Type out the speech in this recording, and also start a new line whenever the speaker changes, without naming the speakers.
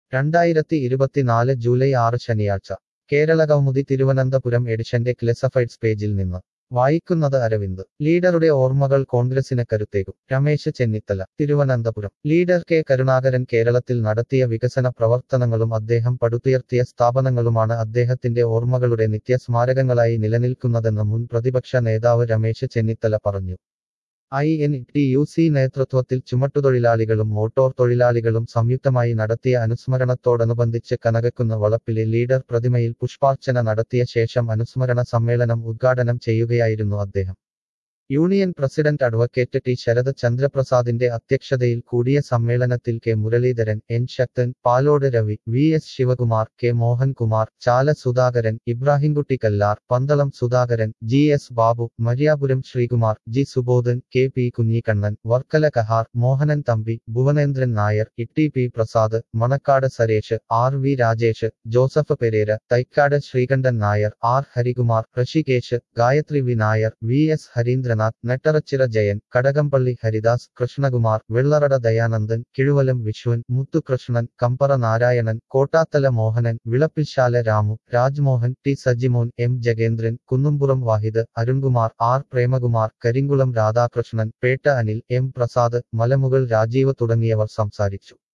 രണ്ടായിരത്തി ഇരുപത്തിനാല് ജൂലൈ ആറ് ശനിയാഴ്ച കേരള കൗമുദി തിരുവനന്തപുരം എഡിഷന്റെ ക്ലെസഫൈഡ്സ് പേജിൽ നിന്ന് വായിക്കുന്നത് അരവിന്ദ് ലീഡറുടെ ഓർമ്മകൾ കോൺഗ്രസിന് കരുത്തേകും രമേശ് ചെന്നിത്തല തിരുവനന്തപുരം ലീഡർ കെ കരുണാകരൻ കേരളത്തിൽ നടത്തിയ വികസന പ്രവർത്തനങ്ങളും അദ്ദേഹം പടുത്തുയർത്തിയ സ്ഥാപനങ്ങളുമാണ് അദ്ദേഹത്തിന്റെ ഓർമ്മകളുടെ നിത്യസ്മാരകങ്ങളായി നിലനിൽക്കുന്നതെന്ന് മുൻ പ്രതിപക്ഷ നേതാവ് രമേശ് ചെന്നിത്തല പറഞ്ഞു I N T U C നേതൃത്വത്തിൽ ചുമട്ടുതൊഴിലാളികളും മോട്ടോർ തൊഴിലാളികളും സംയുക്തമായി നടത്തിയ അനുസ്മരണത്തോടനുബന്ധിച്ച് കനകക്കുന്ന വളപ്പിലെ ലീഡർ പ്രതിമയിൽ പുഷ്പാർച്ചന നടത്തിയ ശേഷം അനുസ്മരണ സമ്മേളനം ഉദ്ഘാടനം ചെയ്യുകയായിരുന്നു അദ്ദേഹം union president advocate T Sarath ചന്ദ്രപ്രസാദിന്റെ അധ്യക്ഷതയിൽ കൂടിയ സമ്മേളനത്തിൽ K Muraleedharan N Sakthan Palode Ravi V S Sivakumar K Mohankumar Chala Sudhakaran Ibrahimkutty Kallar Pandalam Sudhakaran G S Babu Mariyapuram Sreekumar G Subodhan K P Kunhikannan Varkala Kahar Mohanan Thampi Bhuvanendran Nair Itty P Prasad Manacaud Saresh R V Rajesh Joseph Pereira Thycaud Sreekandan Nair R Harikumar Rishikesh Gayathri V Nair V S Harindranath Nettarachira Jayan Kadakampally Haridas Krishnakumar Vellarada Dayanandan Kizhuvalam Viswan Muthukrishnan Kambara Narayanan Kottathala Mohanan Vilappilsala Ramu Rajmohan T Sajimon M Jagendran Kunnumpuram Wahid Arunkumar R Premakumar Karinkulam Radhakrishnan Pettah Anil M Prasad Malamukal Rajeev തുടങ്ങിയവർ സംസാരിച്ചു